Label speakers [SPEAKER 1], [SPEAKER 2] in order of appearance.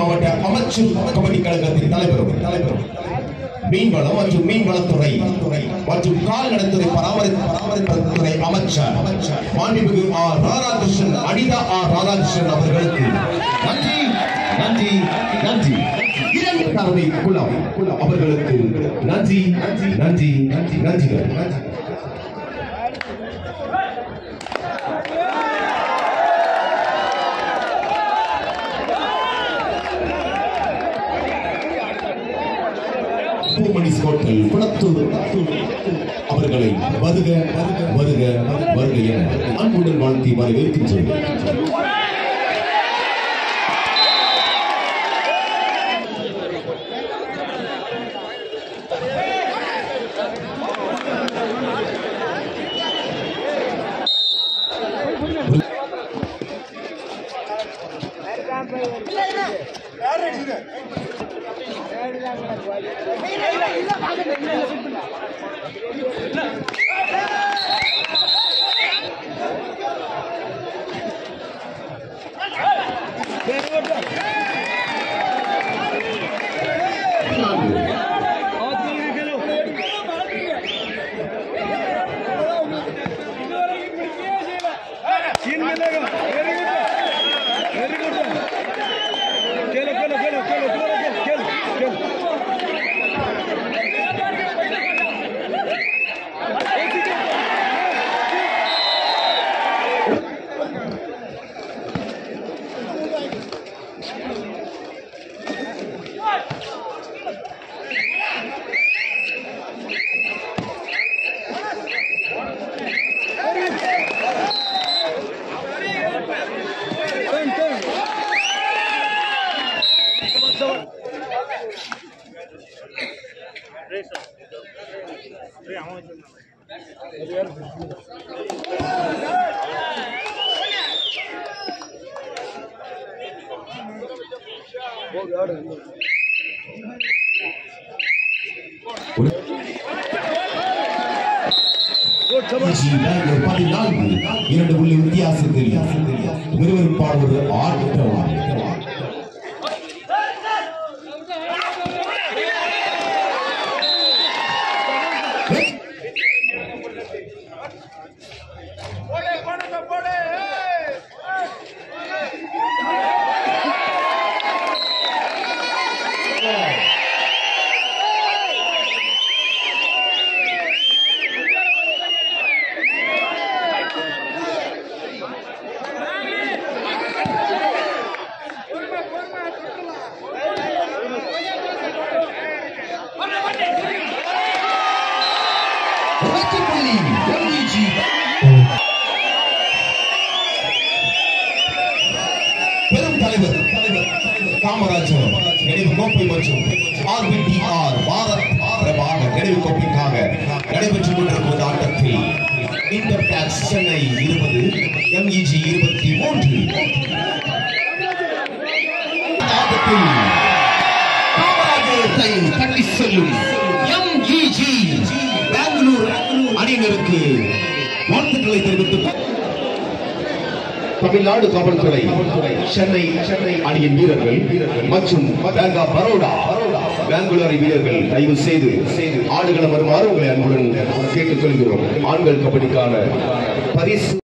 [SPEAKER 1] மாவட்ட அமைச்சு கபடி கழகத்தின் தலைவரும் தலைவரும் மீன்வளம் மற்றும் மீன்வளத்துறை மற்றும் கால்நடைத்துறை பராமரிப்பு பராமரிப்புத்துறை அமைச்சர் மாண்புமிகு ஆர் ராதாகிருஷ்ணன் அனிதா ஆர் ராதாகிருஷ்ணன் அவர்களுக்கு நன்றி நன்றி நன்றி இரண்டு தரவை குலம் அவர்களுக்கு நன்றி நன்றி நன்றி நன்றி நன்றிகள் நன்றி பூமணி ஹோட்டல் குளத்தூர் அவர்களை வருக வருக வருக வருக என அன்புடன் வாழ்த்தி வரவேற்கின்றோம்
[SPEAKER 2] छीन मिलेगा वेरी गुड वेरी गुड खेलो खेलो खेलो खेलो खेलो खेलो खेलो turn turn
[SPEAKER 1] பெங்களூர் பதினான்கு இரண்டு புள்ளி வித்தியாசத்தில் விறுவிறுப்பான ஒரு ஆட்டம் புள்ளி MVG. பெரும் தலைவர் தலைவர் காமராஜர் நினைவு கோப்பை மற்றும் ஆர்பிடிஆர் பாரத் பிரபாகர் நினைவு கோப்பைக்காக நடைபெற்றுக் கொண்டிருக்கும் இந்த ஆட்டத்தில் இன்டர் டாக்ஸ் சென்னை இருபது எம்இஜி இருபத்தி மூன்று இந்த ஆட்டத்தில் காமராஜரை தட்டி செல்லும் எம்இஜி பெங்களூர் அணியினருக்கு வாழ்த்துக்களை தெரிவித்துக் தமிழ்நாடு காவல்துறை சென்னை சென்னை அணியின் வீரர்கள் மற்றும் பேங்க் ஆஃப் பரோடா பெங்களூரு வீரர்கள் தயவு செய்து ஆடுகளம் வருமாறு உங்களை அன்புடன் கேட்டுக்கொள்கிறோம் ஆண்கள் கபடிக்கான பரிசு